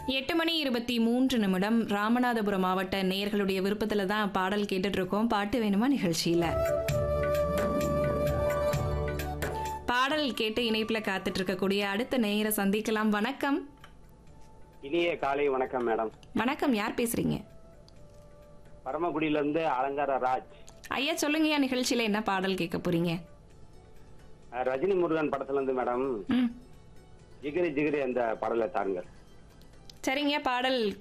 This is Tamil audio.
எட்டு மணி இருபத்தி மூன்று நிமிடம் ராமநாதபுரம் மாவட்ட நேயர்களுடைய விருப்பத்துல தான் பாடல் கேட்டுட்டு இருக்கோம் பாட்டு வேணுமா நிகழ்ச்சியில பாடல் கேட்டு இணைப்புல காத்துட்டு இருக்கக்கூடிய அடுத்த நேயரை சந்திக்கலாம் வணக்கம் இனிய காலை வணக்கம் மேடம் வணக்கம் யார் பேசுறீங்க பரமக்குடியில இருந்து அலங்கார ராஜ் ஐயா சொல்லுங்கய்யா நிகழ்ச்சியில என்ன பாடல் கேட்க போறீங்க அஹ் ரஜினி முருகன் படத்துல இருந்து மேடம் ம் ஜிகிரி ஜிகிரி அந்த பாடலை தாருங்கள் சரிங்க பாடல்